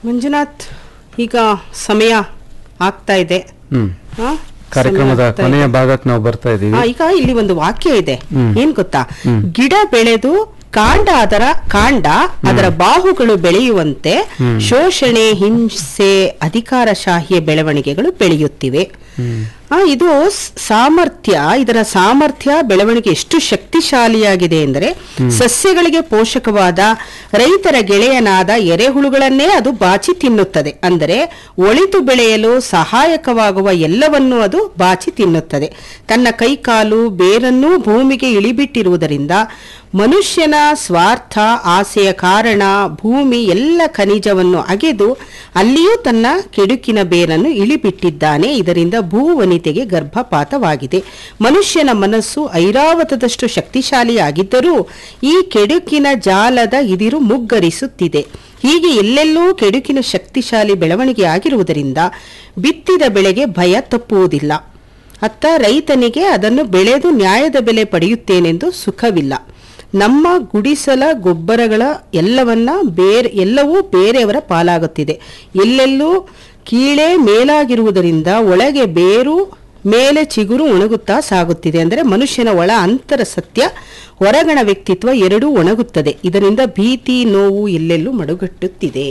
ಮಂಜುನಾಥ್ ಈಗ ಸಮಯ ಆಗ್ತಾ ಇದೆ ಹ್ಮ್ ಆ? ಕಾರ್ಯಕ್ರಮದ ಸಮಯ ಆಗ್ತಾ ಕೊನೆಯ ಇದೆ. ಭಾಗಕ್ಕೆ ನಾವು ಬರ್ತಾ ಇದೀವಿ ಆ, ಈಗ ಇಲ್ಲಿ ಒಂದು ವಾಕ್ಯ ಇದೆ ಹ್ಮ್. ಏನ್ ಗೊತ್ತಾ ಹ್ಮ್. ಗಿಡ ಬೆಳೆದು ಕಾಂಡ ಅದರ ಕಾಂಡ ಅದರ ಬಾಹುಗಳು ಬೆಳೆಯುವಂತೆ ಹ್ಮ್. ಶೋಷಣೆ ಹಿಂಸೆ ಅಧಿಕಾರಶಾಹಿಯ ಬೆಳವಣಿಗೆಗಳು ಬೆಳೆಯುತ್ತಿವೆ ಹ್ಮ್. ಆ, ಇದು ಸ್- ಸಾಮರ್ಥ್ಯ ಇದರ ಸಾಮರ್ಥ್ಯ ಬೆಳವಣಿಗೆ ಎಷ್ಟು ಶಕ್ತಿಶಾಲಿಯಾಗಿದೆ ಎಂದರೆ ಸಸ್ಯಗಳಿಗೆ ಪೋಷಕವಾದ ರೈತರ ಗೆಳೆಯನಾದ ಎರೆಹುಳುಗಳನ್ನೇ ಅದು ಬಾಚಿ ತಿನ್ನುತ್ತದೆ ಅಂದರೆ ಒಳಿತು ಬೆಳೆಯಲು ಸಹಾಯಕವಾಗುವ ಎಲ್ಲವನ್ನೂ ಅದು ಬಾಚಿ ತಿನ್ನುತ್ತದೆ ತನ್ನ ಕೈಕಾಲು ಬೇರನ್ನೂ ಭೂಮಿಗೆ ಇಳಿಬಿಟ್ಟಿರುವುದರಿಂದ ಮನುಷ್ಯನ ಸ್ವಾರ್ಥ ಆಸೆಯ ಕಾರಣ ಭೂಮಿ ಎಲ್ಲ ಖನಿಜವನ್ನು ಅಗೆದು ಅಲ್ಲಿಯೂ ತನ್ನ ಕೆಡುಕಿನ ಬೇರನ್ನು ಇಳಿಬಿಟ್ಟಿದ್ದಾನೆ ಇದರಿಂದ ಭೂವನಿತೆಗೆ ಗರ್ಭಪಾತವಾಗಿದೆ ಮನುಷ್ಯನ ಮನಸ್ಸು ಐರಾವತದಷ್ಟು ಶಕ್ತಿಶಾಲಿಯಾಗಿದ್ದರೂ ಈ ಕೆಡುಕಿನ ಜಾಲದ ಇದಿರು ಮುಗ್ಗರಿಸುತ್ತಿದೆ ಹೀಗೆ ಎಲ್ಲೆಲ್ಲೂ ಕೆಡುಕಿನ ಶಕ್ತಿಶಾಲಿ ಬೆಳವಣಿಗೆ ಆಗಿರುವುದರಿಂದ ಬಿತ್ತಿದ ಬೆಳೆಗೆ ಭಯ ತಪ್ಪುವುದಿಲ್ಲ ಅತ್ತ ರೈತನಿಗೆ ಅದನ್ನು ಬೆಳೆದು ನ್ಯಾಯದ ಬೆಲೆ ಪಡೆಯುತ್ತೇನೆಂದು ಸುಖವಿಲ್ಲ ನಮ್ಮ ಗುಡಿಸಲ ಗೊಬ್ಬರಗಳ ಎಲ್ಲವನ್ನ ಬೇರೆ ಎಲ್ಲವೂ ಬೇರೆಯವರ ಪಾಲಾಗುತ್ತಿದೆ ಎಲ್ಲೆಲ್ಲೂ ಕೀಳೆ ಮೇಲಾಗಿರುವುದರಿಂದ ಒಳಗೆ ಬೇರು ಮೇಲೆ ಚಿಗುರು ಒಣಗುತ್ತಾ ಸಾಗುತ್ತಿದೆ ಅಂದರೆ ಮನುಷ್ಯನ ಒಳ ಅಂತರ ಸತ್ಯ ಹೊರಗಣ ವ್ಯಕ್ತಿತ್ವ ಎರಡೂ ಒಣಗುತ್ತದೆ ಇದರಿಂದ ಭೀತಿ ನೋವು ಎಲ್ಲೆಲ್ಲೂ ಮಡುಗಟ್ಟುತ್ತಿದೆ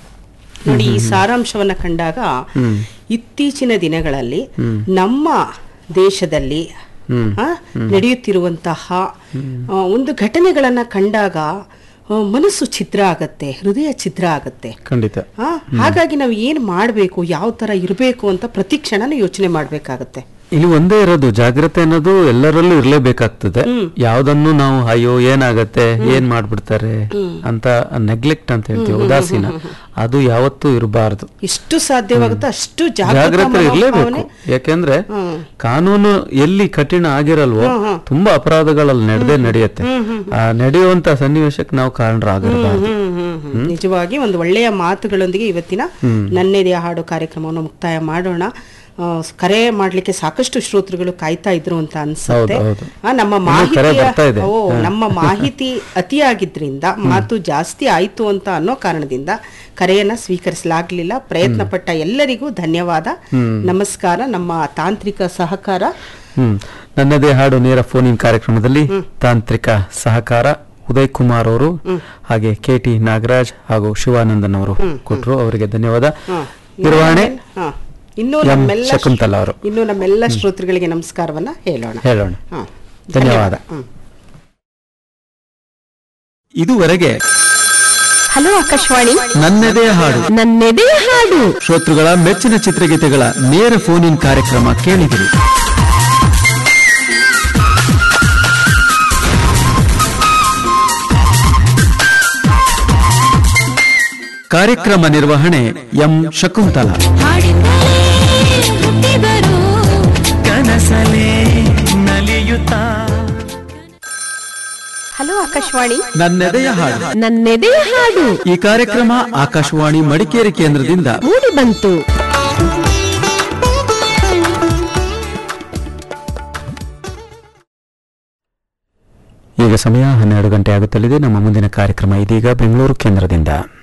ನೋಡಿ ಈ ಸಾರಾಂಶವನ್ನ ಕಂಡಾಗ ಹ್ಮ್. ಇತ್ತೀಚಿನ ದಿನಗಳಲ್ಲಿ ಹ್ಮ್. ನಮ್ಮ ದೇಶದಲ್ಲಿ ಹ್ಮ್. ಆ, ನಡೆಯುತ್ತಿರುವಂತಹ ಆ, ಒಂದು ಘಟನೆಗಳನ್ನ ಕಂಡಾಗ ಆ, ಮನಸ್ಸು ಛಿದ್ರ ಆಗತ್ತೆ ಹೃದಯ ಛಿದ್ರ ಆಗತ್ತೆ ಖಂಡಿತ ಆ, ಹಾಗಾಗಿ ನಾವು ಏನ್ ಮಾಡ್ಬೇಕು ಯಾವ ತರ ಇರಬೇಕು ಅಂತ ಪ್ರತಿ ಕ್ಷಣನೂ ಯೋಚನೆ ಮಾಡ್ಬೇಕಾಗತ್ತೆ ಇಲ್ಲಿ ಒಂದೇ ಇರೋದು ಜಾಗ್ರತೆ ಅನ್ನೋದು ಎಲ್ಲರಲ್ಲೂ ಇರ್ಲೇಬೇಕಾಗ್ತದೆ ಯಾವ್ದನ್ನು ನಾವು ಅಯ್ಯೋ ಏನಾಗತ್ತೆ ಏನ್ ಮಾಡ್ಬಿಡ್ತಾರೆ ಅಂತ ನೆಗ್ಲೆಕ್ಟ್ ಅಂತ ಹೇಳ್ತೀವಿ ಉದಾಸೀನ ಅದು ಯಾವತ್ತೂ ಇರಬಾರ್ದು ಎಷ್ಟು ಸಾಧ್ಯವಾಗುತ್ತೋ ಅಷ್ಟು ಜಾಗೃತ ಜಾಗ್ರತೆ ಇರ್ಲೇಬೇಕು ಮನೋಭಾವನೆ ಯಾಕೆಂದ್ರೆ ಹ್ಮ್. ಕಾನೂನು ಎಲ್ಲಿ ಕಠಿಣ ಆಗಿರಲ್ವೋ ತುಂಬಾ ಅಪರಾಧಗಳಲ್ಲಿ ನಡೆದೇ ನಡೆಯುತ್ತೆ ಆ ನಡೆಯುವಂತ ಸನ್ನಿವೇಶಕ್ಕೆ ನಾವು ಕಾರಣರಾಗಿರಬಾರ್ದು ಹ್ಮ್, ಹ್ಮ್, ಹ್ಮ್. ನಿಜವಾಗಿ ಒಂದು ಒಳ್ಳೆಯ ಮಾತುಗಳೊಂದಿಗೆ ಇವತ್ತಿನ ನನ್ನೆದೆಯ ಹಾಡು ಕಾರ್ಯಕ್ರಮವನ್ನು ಮುಕ್ತಾಯ ಮಾಡೋಣ ಆ, ಕರೆ ಮಾಡ್ಲಿಕ್ಕೆ ಸಾಕಷ್ಟು ಶ್ರೋತೃಗಳು ಕಾಯ್ತಾ ಇದ್ರು ಅಂತ ಅನ್ಸುತ್ತೆ ಹೌದು, ಹೌದು. ಆ, ನಮ್ಮ ಇನ್ನೂ ಕರೆ ಮಾಹಿತಿ ಬರ್ತಾ ಇದೆ. ಓ ನಮ್ಮ ಮಾಹಿತಿ ಅತಿಯಾಗಿದ್ರಿಂದ ಮಾತು ಜಾಸ್ತಿ ಆಯ್ತು ಅಂತ ಅನ್ನೋ ಕಾರಣದಿಂದ ಕರೆಯನ್ನ ಸ್ವೀಕರಿಸಲಾಗ್ಲಿಲ್ಲ ಪ್ರಯತ್ನ ಪಟ್ಟ ಎಲ್ಲರಿಗೂ ಧನ್ಯವಾದ ನಮಸ್ಕಾರ ನಮ್ಮ ತಾಂತ್ರಿಕ ಸಹಕಾರ ಹ್ಮ್ ನನ್ನದೇ ಹಾಡು ನೇರ ಫೋನ್ ಇನ್ ಕಾರ್ಯಕ್ರಮದಲ್ಲಿ ತಾಂತ್ರಿಕ ಸಹಕಾರ ಉದಯ್ ಕುಮಾರ್ ಅವರು ಹಾಗೆ ಕೆ ಟಿ ನಾಗರಾಜ್ ಹಾಗೂ ಶಿವಾನಂದನ್ ಅವರು ಕೊಟ್ರು ಅವರಿಗೆ ಧನ್ಯವಾದ ಹ. ನಿರ್ವಹಣೆ ಹ. ಇನ್ನು ಎಂ ನಮ್ಮೆಲ್ಲ ಶಕುಂತಲಾ ಅವರು ಇನ್ನು ನಮ್ಮೆಲ್ಲ ಶ್ರೋತೃಗಳಿಗೆ ನಮಸ್ಕಾರವನ್ನ ಹೇಳೋಣ ಹೇಳೋಣ ಹ. ಧನ್ಯವಾದ ಹ್ಮ್. ಇದುವರೆಗೆ ಹಲೋ ಆಕಾಶವಾಣಿ ನನ್ನದೇ ಹಾಡು ನನ್ನೆದೆಯ ಹಾಡು ಶ್ರೋತೃಗಳ ಮೆಚ್ಚಿನ ಚಿತ್ರಗೀತೆಗಳ ನೇರ ಫೋನ್ ಇನ್ ಕಾರ್ಯಕ್ರಮ ಕೇಳಿದಿರಿ ಕಾರ್ಯಕ್ರಮ ನಿರ್ವಹಣೆ ಎಂ ಶಕುಂತಲಾ ಹಾಡಿಂದಲೇ ಹುಟ್ಟಿದರು ಕನಸಲೇ ನಲಿಯುತ್ತಾ ಹಲೋ ಆಕಾಶವಾಣಿ ನನ್ನೆದೆಯ ಹಾಡು ನನ್ನೆದೆಯ ಹಾಡು ಈ ಕಾರ್ಯಕ್ರಮ ಆಕಾಶವಾಣಿ ಮಡಿಕೇರಿ ಕೇಂದ್ರದಿಂದ ಮೂಡಿ ಬಂತು ಈಗ ಸಮಯ ಹನ್ನೆರಡು ಗಂಟೆ ಆಗುತ್ತಲಿದೆ ನಮ್ಮ ಮುಂದಿನ ಕಾರ್ಯಕ್ರಮ ಇದೀಗ ಬೆಂಗಳೂರು ಕೇಂದ್ರದಿಂದ